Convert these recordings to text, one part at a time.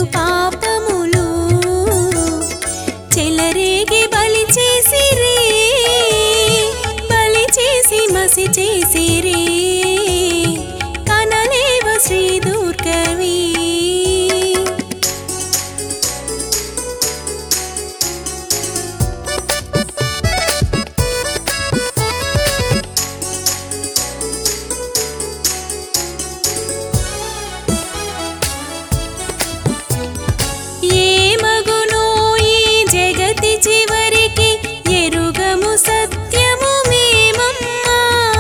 పాపములు చెలరేగి బలి చేసిరే బలి చేసి మసి చేసిరే కనలేవ శ్రీ దుర్గవి ఏ మగునో ఈ జగతి చివరికి ఎరుగము సత్యము మేమమ్మా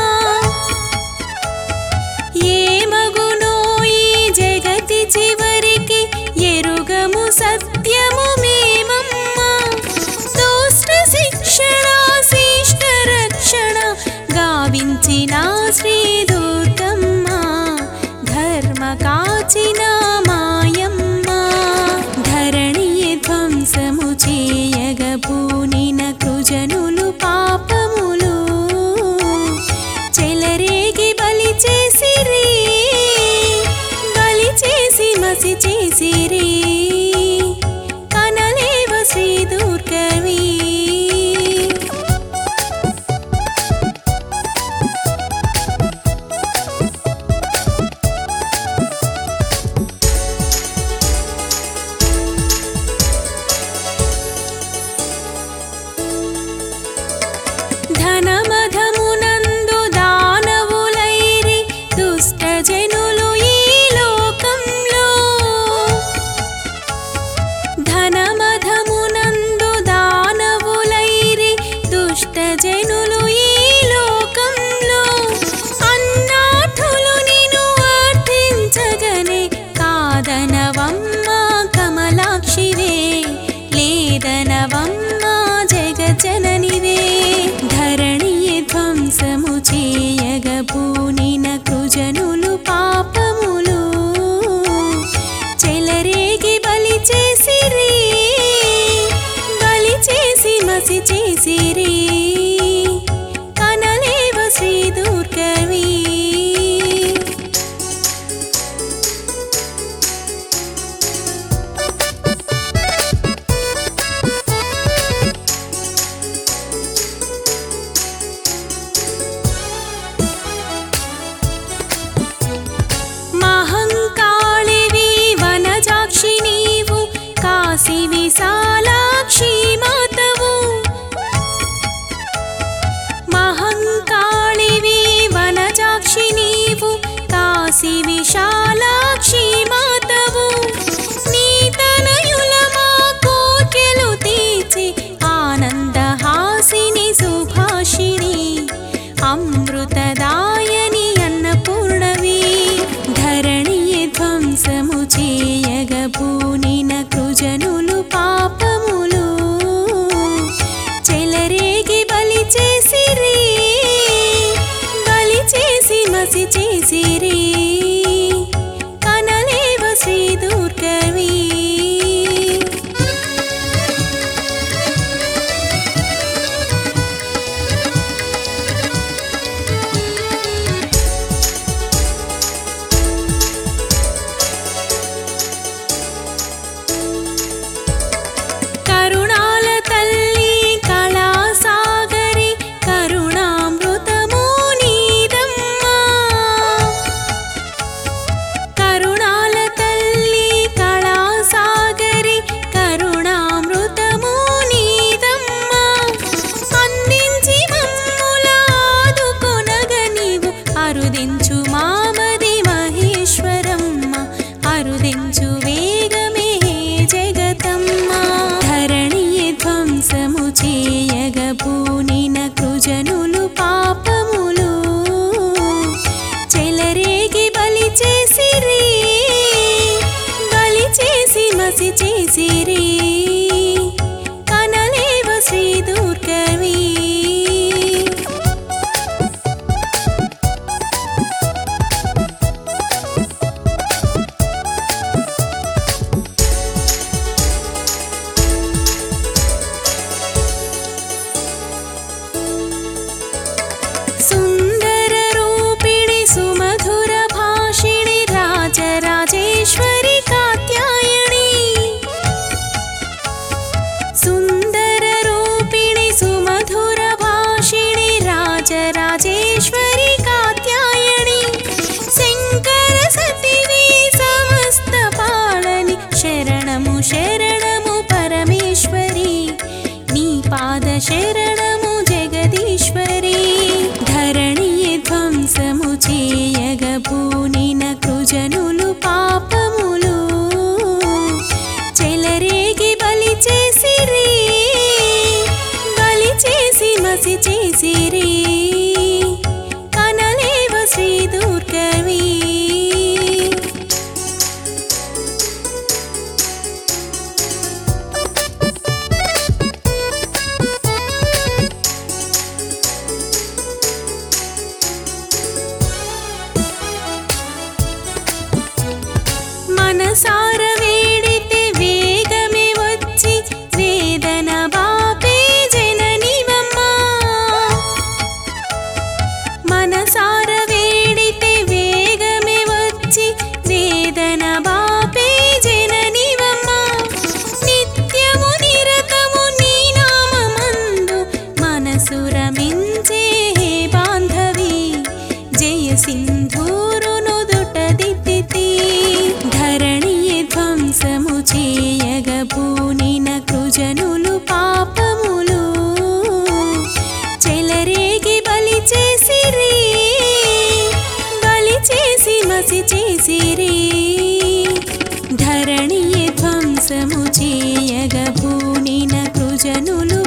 ఏ మగునో ఈ జగతి చివరికి ఎరుగము సత్యము మేమమ్మా దుష్ట శిక్షణ శిష్ట రక్షణ గావించిన శ్రీ దుర్గమ్మ ధర్మ కాచిన మాయమ్మ ధరణి ధ్వంసము చేయగ పూనిన కృజనులు పాపములు చెలరేగి బలి చేసిరి బలి చేసి మసి చేసిరి కనలేవ శ్రీ దుర్గవి ధనమధమునందు దానవులైరి దుష్ట జనులు ఈ లోకంలో ధనమధమునందు దానవులైరి దుష్ట జనులు ఈ లోకంలో అన్నాథులు నిన్ను అర్థించగనే కాదనవమ్మ కమలాక్షివే లేదనవమ్మ జగజననివే ధరణి ధ్వంసము చేయగ పూనిన కృజనులు పాపములు చెలరేగి బలి చేసిరి బలి చేసి మసి చేసిరి కనలేవ శ్రీ దుర్గవి మహంకాళివి వనజాక్షి నీవు కాశీ విశాలాక్షి మాతవు మహంకాళివి వనజాక్షి నీవు కాశీ విశాలాక్షి మాతవు నీ తనయుల మా కోర్కెలు తీర్చి ఆనందహాసిని సుభాషిణి అమృతదాయని అన్నపూర్ణవి ధరణి ధ్వంసము చేయగ పూనిన కృజనులు పాపములు చెలరేగి బలి చేసిరి బలి చేసి మసి చేసిరి కనలేవ శ్రీ దుర్గవి కరుణాల తల్లి కళాసాగరి కరుణామృతము నీదమ్మా కరుణాల తల్లి కళాసాగరి కరుణామృతము నీదమ్మా అందించి మమ్ముల ఆదుకొనగ నీవు అరుదించు మామది మహేశ్వరమ్మ అరుదించు వేగమే జగతమ్మ ధరణి ధ్వంసము చేయగ పూనిన కృజనులు పాపములు చెలరేగి బలి చేసిరి బలి చేసి మసి చేసిరి కనలేవ శ్రీ దుర్గవి సుందర రూపిణి సుమధుర భాషిణి రాజరాజేశ్వరి కాత్యాయణి శరణము పరమేశ్వరి నీ పాద శరణము జగదీశ్వరి ధరణియే ధ్వంసము చేయగ భూనిన కృజనులు పాపములు చెలరేగి బలి చేసిరి బలి చేసి మసి చేసిరి కనలేవ శ్రీ దుర్గవి మనసార వేడితే వేగమే వచ్చి వేదన బాపే జననివమ్మా మనసార వేడితే వేగమే వచ్చి వేదన బాపే జననివమ్మా నిత్యము నిరతము నీ నామమందు మనసు రమించే హే బాంధవి జయ సింధూరును దుటదిద్దితి ధరణియే ధ్వంసము చేయగ భూనిన కృజనులు పాపములు చెలరేగి బలి చేసిరి బలి చేసి మసి చేసిరి ధరణియే ధ్వంసము చేయగ భూనిన కృజనులు